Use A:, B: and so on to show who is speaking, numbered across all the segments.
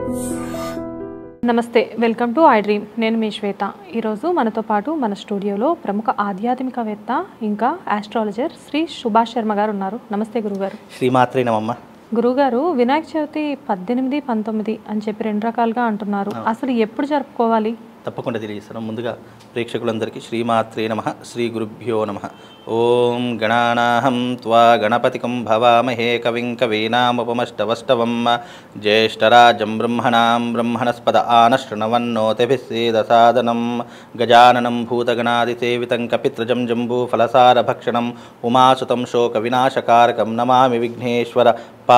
A: నమస్తే welcome to I dream నేను మీ శ్వేత ఈరోజు మనతో పాటు మన స్టూడియోలో ప్రముఖ ఆధ్యాత్మికవేత్త ఇంకా ఆస్ట్రాలజర్ శ్రీ సుభాష్ శర్మ గారు ఉన్నారు నమస్తే గురుగారు
B: శ్రీమాత్రే నమమ్మ
A: గురుగారు వినాయక చవితి పద్దెనిమిది పంతొమ్మిది అని చెప్పి రెండు రకాలుగా అంటున్నారు అసలు ఎప్పుడు జరుపుకోవాలి
B: తప్పకుండా తెలియజేస్తాను ముందుగా ప్రేక్షకులందరికీ శ్రీమాత్రే నమ శ్రీ గురుభ్యో నమ ఓం గణానాహం త్వా గణపతికం భవామహే కవిం కవీనాముపమష్టవష్టవం జ్యేష్ఠరాజం బ్రహ్మణాం బ్రహ్మణస్పద ఆనశృణవన్నోతిభిస్సేదసాదనం గజాననం భూతగణాదిసేవితం కపిత్రజం జంబూఫలసారభక్షణం ఉమాసుతం శోకవినాశకారకం నమామి విఘ్నేశ్వర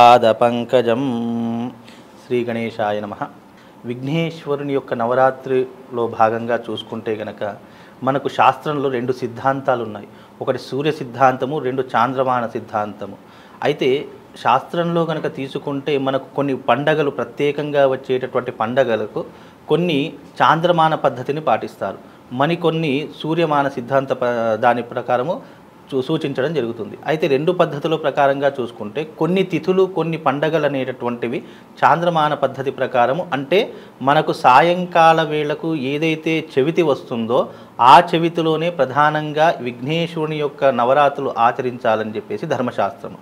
B: పాదపంకజం శ్రీ గణేశాయ నమః విఘ్నేశ్వరుని యొక్క నవరాత్రిలో భాగంగా చూసుకుంటే గనక మనకు శాస్త్రంలో రెండు సిద్ధాంతాలు ఉన్నాయి ఒకటి సూర్య సిద్ధాంతము రెండు చాంద్రమాన సిద్ధాంతము అయితే శాస్త్రంలో కనుక తీసుకుంటే మనకు కొన్ని పండగలు ప్రత్యేకంగా వచ్చేటటువంటి పండగలకు కొన్ని చాంద్రమాన పద్ధతిని పాటిస్తారు మరికొన్ని సూర్యమాన సిద్ధాంత ప- దాని ప్రకారము చూ- సూచించడం జరుగుతుంది అయితే రెండు పద్ధతుల ప్రకారంగా చూసుకుంటే కొన్ని తిథులు కొన్ని పండగలు అనేటటువంటివి చాంద్రమాన పద్ధతి ప్రకారము అంటే మనకు సాయంకాల వేళకు ఏదైతే చెవితి వస్తుందో ఆ చెవితిలోనే ప్రధానంగా విఘ్నేశ్వరుని యొక్క నవరాత్రులు ఆచరించాలని చెప్పేసి ధర్మశాస్త్రము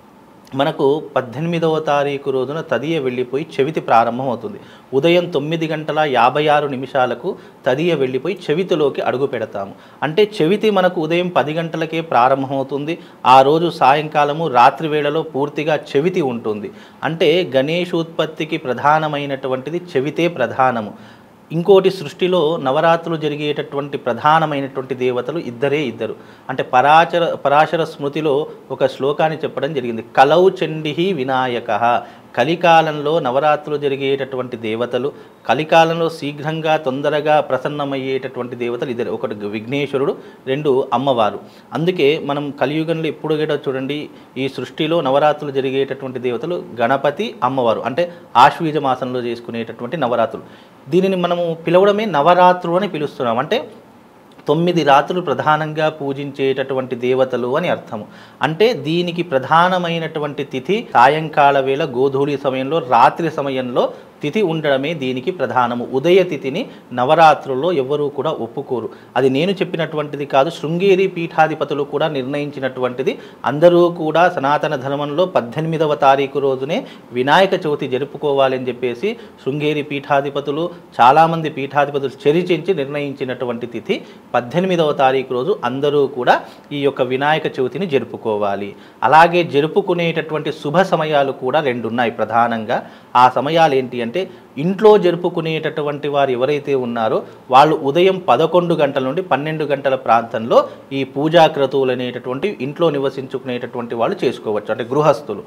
B: మనకు పద్దెనిమిదవ తారీఖు రోజున తదియ వెళ్ళిపోయి చెవితి ప్రారంభమవుతుంది ఉదయం తొమ్మిది గంటల యాభై ఆరు నిమిషాలకు తదియ వెళ్ళిపోయి చెవితిలోకి అడుగు పెడతాము అంటే చెవితి మనకు ఉదయం పది గంటలకే ప్రారంభమవుతుంది ఆ రోజు సాయంకాలము రాత్రి వేళలో పూర్తిగా చెవితి ఉంటుంది అంటే గణేశోత్పత్తికి ప్రధానమైనటువంటిది చెవితే ప్రధానము ఇంకోటి సృష్టిలో నవరాత్రులు జరిగేటటువంటి ప్రధానమైనటువంటి దేవతలు ఇద్దరే ఇద్దరు అంటే పరాచర పరాశర స్మృతిలో ఒక శ్లోకాన్ని చెప్పడం జరిగింది కలౌ చండి వినాయక కలికాలంలో నవరాత్రులు జరిగేటటువంటి దేవతలు కలికాలంలో శీఘ్రంగా తొందరగా ప్రసన్నమయ్యేటటువంటి దేవతలు ఇద్దరు ఒకటి విఘ్నేశ్వరుడు రెండు అమ్మవారు అందుకే మనం కలియుగంలో ఎప్పుడు కూడా చూడండి ఈ సృష్టిలో నవరాత్రులు జరిగేటటువంటి దేవతలు గణపతి అమ్మవారు అంటే ఆశ్వీజ మాసంలో చేసుకునేటటువంటి నవరాత్రులు దీనిని మనము పిలవడమే నవరాత్రులు అని పిలుస్తున్నాం అంటే తొమ్మిది రాత్రులు ప్రధానంగా పూజించేటటువంటి దేవతలు అని అర్థము అంటే దీనికి ప్రధానమైనటువంటి తిథి సాయంకాల వేళ గోధూళి సమయంలో రాత్రి సమయంలో తిథి ఉండడమే దీనికి ప్రధానము ఉదయ తిథిని నవరాత్రుల్లో ఎవ్వరూ కూడా ఒప్పుకోరు అది నేను చెప్పినటువంటిది కాదు శృంగేరి పీఠాధిపతులు కూడా నిర్ణయించినటువంటిది అందరూ కూడా సనాతన ధర్మంలో పద్దెనిమిదవ తారీఖు రోజునే వినాయక చవితి జరుపుకోవాలని చెప్పేసి శృంగేరి పీఠాధిపతులు చాలామంది పీఠాధిపతులు చర్చించి నిర్ణయించినటువంటి తిథి పద్దెనిమిదవ తారీఖు రోజు అందరూ కూడా ఈ యొక్క వినాయక చవితిని జరుపుకోవాలి అలాగే జరుపుకునేటటువంటి శుభ సమయాలు కూడా రెండు ఉన్నాయి ప్రధానంగా ఆ సమయాలు ఏంటి అంటే ఇంట్లో జరుపుకునేటటువంటి వారు ఎవరైతే ఉన్నారో వాళ్ళు ఉదయం పదకొండు గంటల నుండి పన్నెండు గంటల ప్రాంతంలో ఈ పూజా క్రతువులు అనేటటువంటి ఇంట్లో నివసించుకునేటటువంటి వాళ్ళు చేసుకోవచ్చు అంటే గృహస్థులు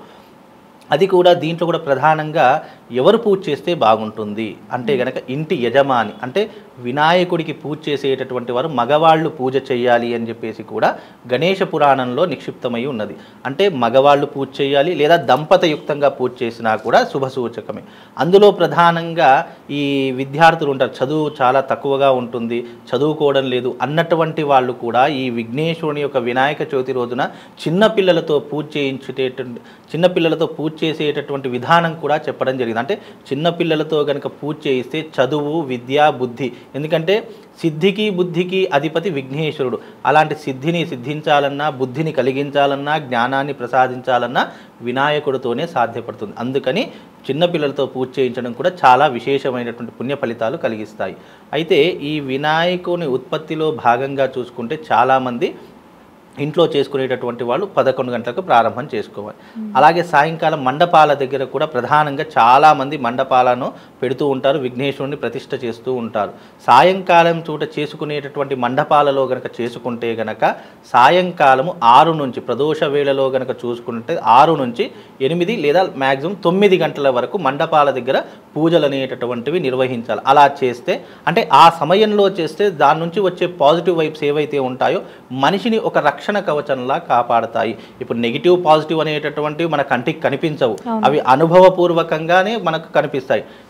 B: అది కూడా దీంట్లో కూడా ప్రధానంగా ఎవరు పూజ చేస్తే బాగుంటుంది అంటే గనక ఇంటి యజమాని అంటే వినాయకుడికి పూజ చేసేటటువంటి వారు మగవాళ్ళు పూజ చేయాలి అని చెప్పేసి కూడా గణేష పురాణంలో నిక్షిప్తమై ఉన్నది అంటే మగవాళ్ళు పూజ చేయాలి లేదా దంపతయుక్తంగా పూజ చేసినా కూడా శుభ సూచకమే అందులో ప్రధానంగా ఈ విద్యార్థులు ఉంటారు చదువు చాలా తక్కువగా ఉంటుంది చదువుకోవడం లేదు అన్నటువంటి వాళ్ళు కూడా ఈ విఘ్నేశ్వరుని యొక్క వినాయక చవితి రోజున చిన్న పిల్లలతో పూజ చేయించేటటువంటి చిన్న పిల్లలతో పూజ చేసేటటువంటి విధానం కూడా చెప్పడం జరిగింది అంటే చిన్న పిల్లలతో కనుక పూజ చేయిస్తే చదువు విద్య బుద్ధి ఎందుకంటే సిద్ధికి బుద్ధికి అధిపతి విఘ్నేశ్వరుడు అలాంటి సిద్ధిని సిద్ధించాలన్నా బుద్ధిని కలిగించాలన్నా జ్ఞానాన్ని ప్రసాదించాలన్నా వినాయకుడితోనే సాధ్యపడుతుంది అందుకని చిన్నపిల్లలతో పూజ చేయించడం కూడా చాలా విశేషమైనటువంటి పుణ్య ఫలితాలు కలిగిస్తాయి అయితే ఈ వినాయకుని ఉత్పత్తిలో భాగంగా చూసుకుంటే చాలామంది ఇంట్లో చేసుకునేటటువంటి వాళ్ళు పదకొండు గంటలకు ప్రారంభం చేసుకోవాలి అలాగే సాయంకాలం మండపాల దగ్గర కూడా ప్రధానంగా చాలామంది మండపాలను పెడుతూ ఉంటారు విఘ్నేశ్వరుని ప్రతిష్ఠ చేస్తూ ఉంటారు సాయంకాలం చూట చేసుకునేటటువంటి మండపాలలో గనక చేసుకుంటే గనక సాయంకాలము ఆరు నుంచి ప్రదోష వేళలో గనక చూసుకుంటే ఆరు నుంచి ఎనిమిది లేదా మ్యాక్సిమం తొమ్మిది గంటల వరకు మండపాల దగ్గర పూజలు అనేటటువంటివి నిర్వహించాలి అలా చేస్తే అంటే ఆ సమయంలో చేస్తే దాని నుంచి వచ్చే పాజిటివ్ వైబ్స్ ఏవైతే ఉంటాయో మనిషిని ఒక రక్షణ కవచంలా కాపాడతాయి ఇప్పుడు నెగిటివ్ పాజిటివ్ అనేటటువంటివి మన కంటికి కనిపించవు అవి అనుభవపూర్వకంగానే మనకు కనిపిస్తాయి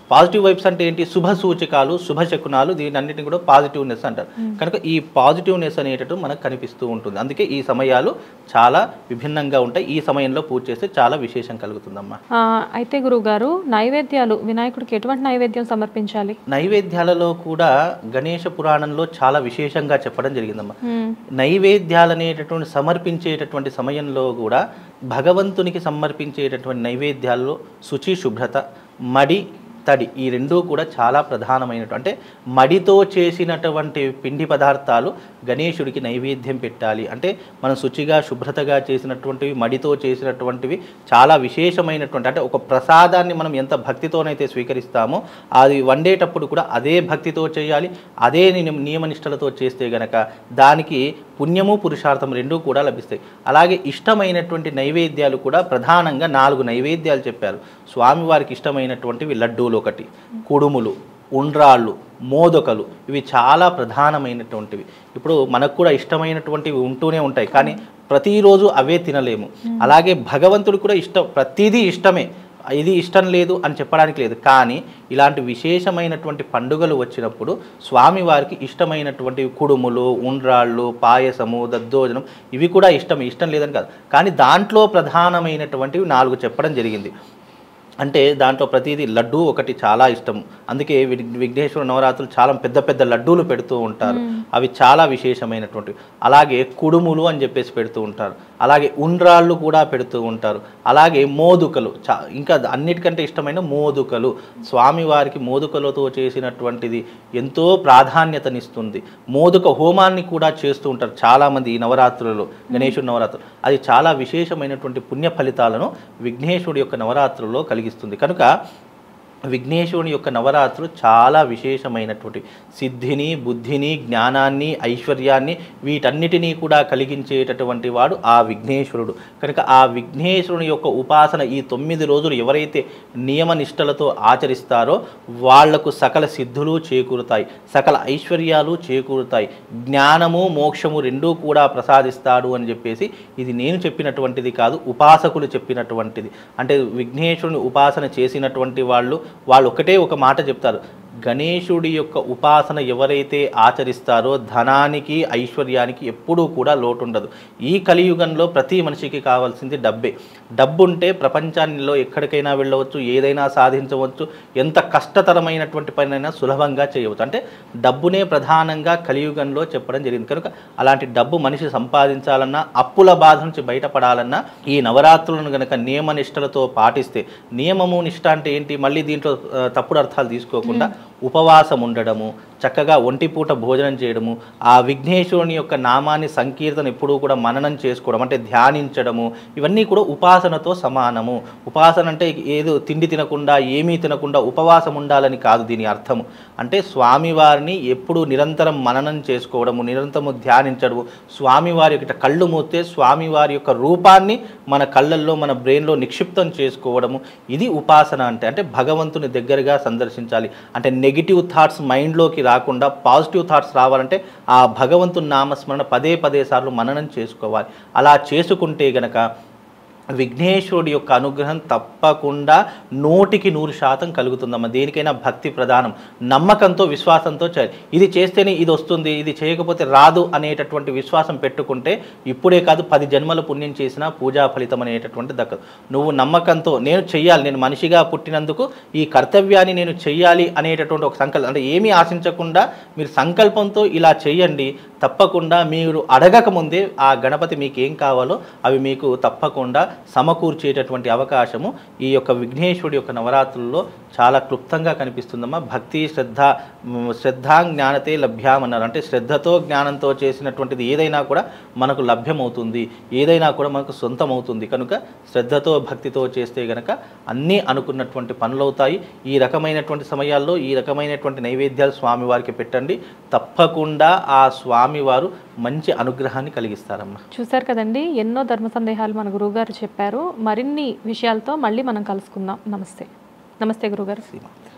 B: పాజిటివ్ వైబ్స్ అంటే ఏంటి శుభ సూచకాలు శుభ శకునాలు దీని అన్నిటిని కూడా పాజిటివ్నెస్ అంటారు కనుక ఈ పాజిటివ్నెస్ అనేటట్టు మనకు కనిపిస్తూ ఉంటుంది అందుకే ఈ సమయాలు చాలా విభిన్నంగా ఉంటాయి ఈ సమయంలో పూజ చేస్తే చాలా విశేషం కలుగుతుందమ్మా
A: ఆ, అయితే గురువుగారు నైవేద్యాలు వినాయకుడికి ఎటువంటి నైవేద్యం సమర్పించాలి
B: నైవేద్యాలలో కూడా గణేష పురాణంలో చాలా విశేషంగా చెప్పడం జరిగిందమ్మా
A: మ్మ్.
B: నైవేద్యాలు అనేటటువంటి సమర్పించేటటువంటి సమయంలో కూడా భగవంతునికి సమర్పించేటటువంటి నైవేద్యాల్లో శుచి శుభ్రత మడి తడి ఈ రెండూ కూడా చాలా ప్రధానమైనటువంటి అంటే మడితో చేసినటువంటి పిండి పదార్థాలు గణేశుడికి నైవేద్యం పెట్టాలి అంటే మనం శుచిగా శుభ్రతగా చేసినటువంటివి మడితో చేసినటువంటివి చాలా విశేషమైనటువంటి అంటే ఒక ప్రసాదాన్ని మనం ఎంత భక్తితోనైతే స్వీకరిస్తామో అది వండేటప్పుడు కూడా అదే భక్తితో చేయాలి అదే నియమ నియమనిష్టలతో చేస్తే గనక దానికి పుణ్యము పురుషార్థం రెండూ కూడా లభిస్తాయి అలాగే ఇష్టమైనటువంటి నైవేద్యాలు కూడా ప్రధానంగా నాలుగు నైవేద్యాలు చెప్పారు స్వామివారికి ఇష్టమైనటువంటివి లడ్డూలు ఒకటి కుడుములు ఉండ్రాళ్ళు మోదకలు ఇవి చాలా ప్రధానమైనటువంటివి ఇప్పుడు మనకు కూడా ఇష్టమైనటువంటివి ఉంటూనే ఉంటాయి కానీ ప్రతిరోజు అవే తినలేము అలాగే భగవంతుడు కూడా ఇష్టం ప్రతిదీ ఇష్టమే ఇది ఇష్టం లేదు అని చెప్పడానికి లేదు కానీ ఇలాంటి విశేషమైనటువంటి పండుగలు వచ్చినప్పుడు స్వామివారికి ఇష్టమైనటువంటి కుడుములు ఉండ్రాళ్ళు పాయసము దద్దోజనం ఇవి కూడా ఇష్టం ఇష్టం లేదని కాదు కానీ దాంట్లో ప్రధానమైనటువంటివి నాలుగు చెప్పడం జరిగింది అంటే దాంట్లో ప్రతిదీ లడ్డు ఒకటి చాలా ఇష్టం అందుకే విఘ్- విఘ్నేశ్వర నవరాత్రులు చాలా పెద్ద పెద్ద లడ్డూలు పెడుతూ ఉంటారు అవి చాలా విశేషమైనటువంటివి అలాగే కుడుములు అని చెప్పేసి పెడుతూ ఉంటారు అలాగే ఉండ్రాళ్ళు కూడా పెడుతూ ఉంటారు అలాగే మోదుకలు చా ఇంకా అన్నిటికంటే ఇష్టమైన మోదుకలు స్వామివారికి మోదుకలతో చేసినటువంటిది ఎంతో ప్రాధాన్యతనిస్తుంది మోదుక హోమాన్ని కూడా చేస్తూ ఉంటారు చాలామంది ఈ నవరాత్రులలో గణేశుడి నవరాత్రులు అది చాలా విశేషమైనటువంటి పుణ్య ఫలితాలను విఘ్నేశ్వరుడి యొక్క నవరాత్రుల్లో కలిగిస్తుంది కనుక విఘ్నేశ్వరుని యొక్క నవరాత్రులు చాలా విశేషమైనటువంటి సిద్ధిని బుద్ధిని జ్ఞానాన్ని ఐశ్వర్యాన్ని వీటన్నిటినీ కూడా కలిగించేటటువంటి వాడు ఆ విఘ్నేశ్వరుడు కనుక ఆ విఘ్నేశ్వరుని యొక్క ఉపాసన ఈ తొమ్మిది రోజులు ఎవరైతే నియమ నిష్టలతో ఆచరిస్తారో వాళ్లకు సకల సిద్ధులు చేకూరుతాయి సకల ఐశ్వర్యాలు చేకూరుతాయి జ్ఞానము మోక్షము రెండూ కూడా ప్రసాదిస్తాడు అని చెప్పేసి ఇది నేను చెప్పినటువంటిది కాదు ఉపాసకులు చెప్పినటువంటిది అంటే విఘ్నేశ్వరుని ఉపాసన చేసినటువంటి వాళ్ళు వాళ్ళు ఒకటే ఒక మాట చెప్తారు గణేశుడి యొక్క ఉపాసన ఎవరైతే ఆచరిస్తారో ధనానికి ఐశ్వర్యానికి ఎప్పుడూ కూడా లోటు ఉండదు ఈ కలియుగంలో ప్రతి మనిషికి కావాల్సింది డబ్బే డబ్బు ఉంటే ప్రపంచాల్లో ఎక్కడికైనా వెళ్ళవచ్చు ఏదైనా సాధించవచ్చు ఎంత కష్టతరమైనటువంటి పనైనా సులభంగా చేయవచ్చు అంటే డబ్బునే ప్రధానంగా కలియుగంలో చెప్పడం జరిగింది కనుక అలాంటి డబ్బు మనిషి సంపాదించాలన్నా అప్పుల బాధ నుంచి బయటపడాలన్నా ఈ నవరాత్రులను గనక నియమ నిష్టలతో పాటిస్తే నియమము నిష్ట అంటే ఏంటి మళ్ళీ దీంట్లో ఆ, తప్పుడు అర్థాలు తీసుకోకుండా ఉపవాసం ఉండడము చక్కగా ఒంటిపూట భోజనం చేయడము ఆ విఘ్నేశ్వరుని యొక్క నామాన్ని సంకీర్తన ఎప్పుడూ కూడా మననం చేసుకోవడం అంటే ధ్యానించడము ఇవన్నీ కూడా ఉపాసనతో సమానము ఉపాసన అంటే ఏదో తిండి తినకుండా ఏమీ తినకుండా ఉపవాసం ఉండాలని కాదు దీని అర్థము అంటే స్వామివారిని ఎప్పుడు నిరంతరం మననం చేసుకోవడము నిరంతరము ధ్యానించడము స్వామివారి యొక్క కళ్ళు మూస్తే స్వామివారి యొక్క రూపాన్ని మన కళ్ళల్లో మన బ్రెయిన్లో నిక్షిప్తం చేసుకోవడము ఇది ఉపాసన అంటే అంటే భగవంతుని దగ్గరగా సందర్శించాలి అంటే నెగిటివ్ థాట్స్ మైండ్లోకి రాకుండా పాజిటివ్ థాట్స్ రావాలంటే ఆ భగవంతుని నామస్మరణ పదే పదే సార్లు మననం చేసుకోవాలి అలా చేసుకుంటే గనక విఘ్నేశ్వరుడి యొక్క అనుగ్రహం తప్పకుండా నూటికి నూరు శాతం కలుగుతుందమ్మా దేనికైనా భక్తి ప్రధానం నమ్మకంతో విశ్వాసంతో చేయాలి ఇది చేస్తేనే ఇది వస్తుంది ఇది చేయకపోతే రాదు అనేటటువంటి విశ్వాసం పెట్టుకుంటే ఇప్పుడే కాదు పది జన్మల పుణ్యం చేసినా పూజా ఫలితం అనేటటువంటి దక్కదు నువ్వు నమ్మకంతో నేను చెయ్యాలి నేను మనిషిగా పుట్టినందుకు ఈ కర్తవ్యాన్ని నేను చెయ్యాలి అనేటటువంటి ఒక సంకల్పం అంటే ఏమీ ఆశించకుండా మీరు సంకల్పంతో ఇలా చేయండి తప్పకుండా మీరు అడగక ముందే ఆ గణపతి మీకు ఏం కావాలో అవి మీకు తప్పకుండా సమకూర్చేటటువంటి అవకాశము ఈ యొక్క విఘ్నేశ్వరుడి యొక్క నవరాత్రుల్లో చాలా క్లుప్తంగా కనిపిస్తుందమ్మా భక్తి శ్రద్ధ మ్, శ్రద్ధా జ్ఞానతే లభ్యామన్నారు అంటే శ్రద్ధతో జ్ఞానంతో చేసినటువంటిది ఏదైనా కూడా మనకు లభ్యమవుతుంది ఏదైనా కూడా మనకు సొంతమవుతుంది కనుక శ్రద్ధతో భక్తితో చేస్తే గనక అన్నీ అనుకున్నటువంటి పనులు అవుతాయి ఈ రకమైనటువంటి సమయాల్లో ఈ రకమైనటువంటి నైవేద్యాలు స్వామివారికి పెట్టండి తప్పకుండా ఆ స్వామివారు మంచి అనుగ్రహాన్ని కలిగిస్తారమ్మా
A: చూశారు కదండి ఎన్నో ధర్మ సందేహాలు మన గురువుగారు చెప్పారు మరిన్ని విషయాలతో మళ్ళీ మనం కలుసుకుందాం నమస్తే నమస్తే గురుగారు
B: శ్రీమాత